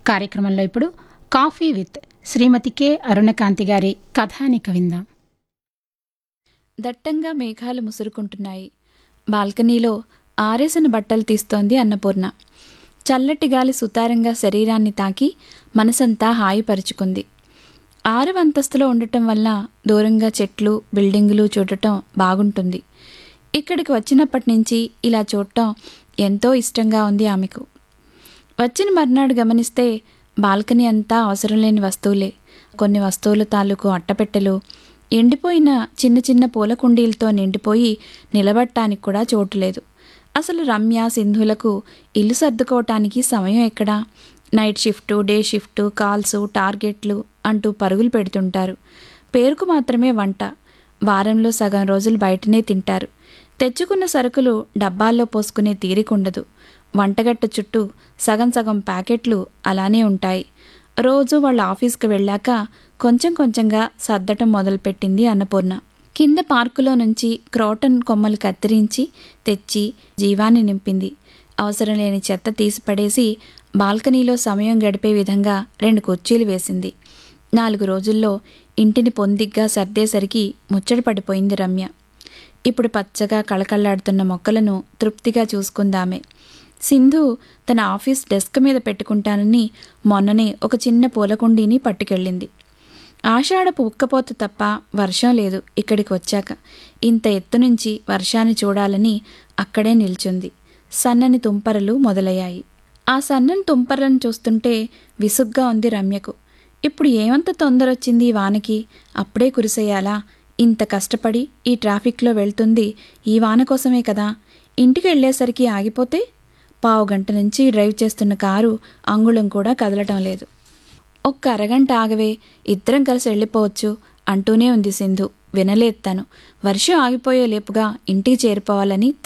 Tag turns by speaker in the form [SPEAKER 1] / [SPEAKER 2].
[SPEAKER 1] కార్యక్రమంలో ఇప్పుడు coffee with Shrimati K Arunakanti గారి కథానిక విందాం
[SPEAKER 2] దట్టంగా మేఘాలు ముసురుకుంటున్నాయి బాల్కనీలో ఆరేసిన బట్టలు తీస్తోంది అన్నపూర్ణ చల్లటి గాలి సుతారంగా శరీరాన్ని తాకి మనసంతా హాయిపరుచుకుంది ఆరవ అంతస్తులో ఉండటం వల్ల దూరంగా చెట్లు బిల్డింగులు చూడటం బాగుంటుంది ఇక్కడికి వచ్చినప్పటి నుంచి ఇలా చూడటం ఎంతో ఇష్టంగా ఉంది ఆమెకు వచ్చిన మర్నాడు గమనిస్తే బాల్కనీ అంతా అవసరం లేని వస్తువులే కొన్ని వస్తువుల తాలూకు అట్టపెట్టెలు ఎండిపోయిన చిన్న చిన్న పూల కుండీలతో నిండిపోయి నిలబడటానికి కూడా చోటు లేదు అసలు రమ్య సింధులకు ఇల్లు సర్దుకోవటానికి సమయం ఎక్కడా night shift day shift calls టార్గెట్లు అంటూ పరుగులు పెడుతుంటారు పేరుకు మాత్రమే వంట వారంలో సగం రోజులు బయటనే తింటారు తెచ్చుకున్న సరుకులు డబ్బాల్లో పోసుకునే తీరికుండదు వంటగట్ట చుట్టూ సగం సగం ప్యాకెట్లు అలానే ఉంటాయి రోజు వాళ్ళ ఆఫీస్కి వెళ్ళాక కొంచెం కొంచెంగా సర్దటం మొదలుపెట్టింది అన్నపూర్ణ కింద పార్కులో నుంచి క్రోటన్ కొమ్మలు కత్తిరించి తెచ్చి జీవాన్ని నింపింది అవసరం లేని చెత్త తీసి పడేసి బాల్కనీలో సమయం గడిపే విధంగా రెండు కుర్చీలు వేసింది నాలుగు రోజుల్లో ఇంటిని పొందిగ్గా సర్దేసరికి ముచ్చట పడిపోయింది రమ్య ఇప్పుడు పచ్చగా కళకళ్లాడుతున్న మొక్కలను తృప్తిగా చూసుకుందామే సింధు తన ఆఫీస్ డెస్క్ మీద పెట్టుకుంటానని మొన్ననే ఒక చిన్న పూలకుండీని పట్టుకెళ్ళింది ఆషాఢపు ఉక్కపోత తప్ప వర్షం లేదు ఇక్కడికి వచ్చాక ఇంత ఎత్తు నుంచి వర్షాన్ని చూడాలని అక్కడే నిల్చుంది సన్నని తుంపరలు మొదలయ్యాయి ఆ సన్నని తుంపరలను చూస్తుంటే విసుగ్గా ఉంది రమ్యకు ఇప్పుడు ఏమంత తొందర వచ్చింది ఈ వానకి అప్పుడే కురిసేయాలా ఇంత కష్టపడి ఈ ట్రాఫిక్లో వెళ్తుంది ఈ వాన కోసమే కదా ఇంటికి వెళ్ళేసరికి ఆగిపోతే పావు గంట నుంచి డ్రైవ్ చేస్తున్న కారు అంగుళం కూడా కదలటం లేదు ఒక్క అరగంట ఆగవే ఇద్దరం కలిసి వెళ్ళిపోవచ్చు అంటూనే ఉంది సింధు వినలేదు తను వర్షం ఆగిపోయే లేపుగా ఇంటికి చేరిపోవాలని